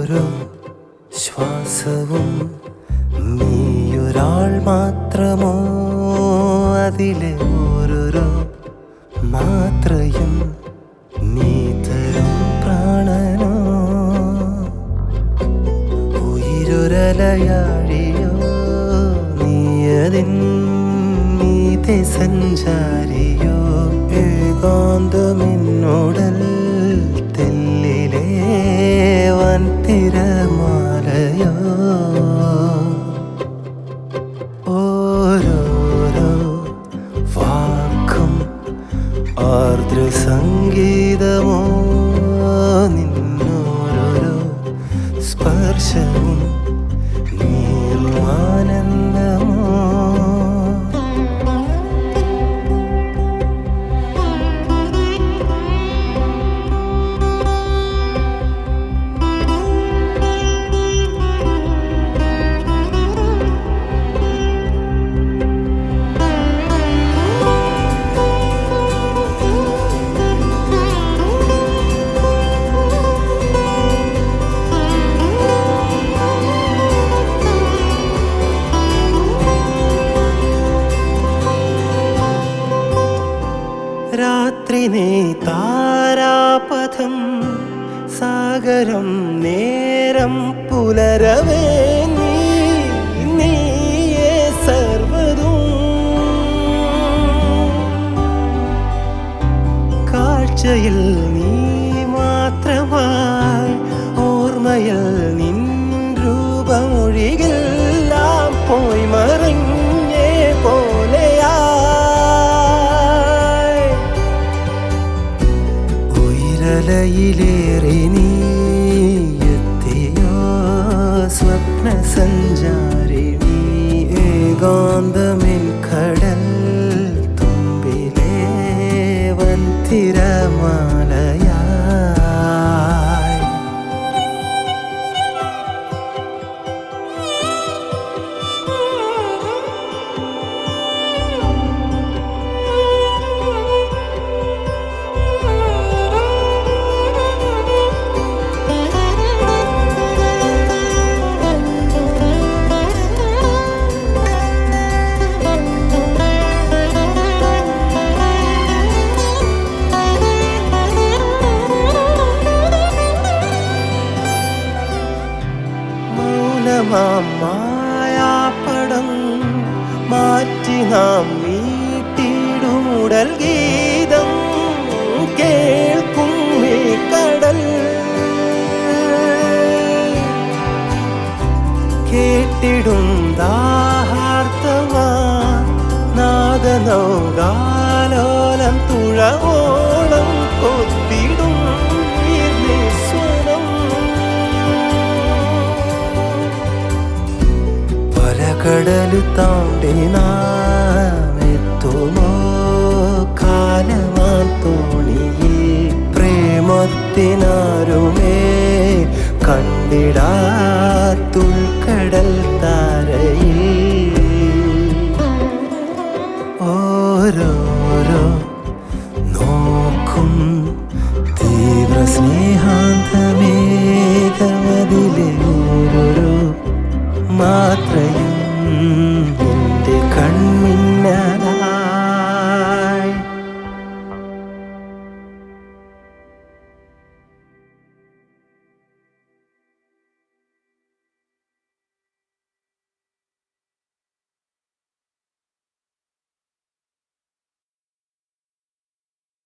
ഓരോ ശ്വാസവും നീയൊരാൾ മാത്രമോ അതിലെ ഓരോരോ മാത്രയും നീ തരും പ്രാണനോ ഉയരൊരലയാഴിയോ നീയതിൻ നീതെ സഞ്ചാരിയോ ഏകാന്തമിന്നോടൽ തെല്ലിലേ വൻ തിരമാലയോ ഓരോരോ വാക്കും ആർദ്ര സംഗീതമോ നിന്നോരോരോ സ്പർശവും നീർമാനന്ദമോ രാത്രി നീ താരാപഥം സാഗരം നേരം പുലരവേ നീ നീയേ സർവതും കാഴ്ചയിൽ നീ മാത്രമായി ഓർമ്മയിൽ നിൻ രൂപമൊഴികെല്ലാം പോയി മറിഞ്ഞേ പോലെയായി ഉയരലയിലേറെ നീ എത്തിയോ സ്വപ്ന സഞ്ചാരി നീ ഏകാന്തമിൻ കടൽ തുമ്പിലേ വൻ തിരമാലയായി മൗനമാം മായാപ്പടം മാറ്റി നാം മീട്ടിടുമുടൽ ഗീതം കേൾക്കും ഈ കടൽ കേട്ടിടും ദാഹാർത്തമാ നാദനൗകാലോലം തുഴവോളം കൊത്തിടും നീർനിസ്വനം പല കടല് താണ്ടി നാം എത്തുമോ കാലമാൻ തോണിയിൽ പ്രേമത്തിനാരുമേ കണ്ടിടാത്തുൾക്കടൽ താരയിൽ ഓരോ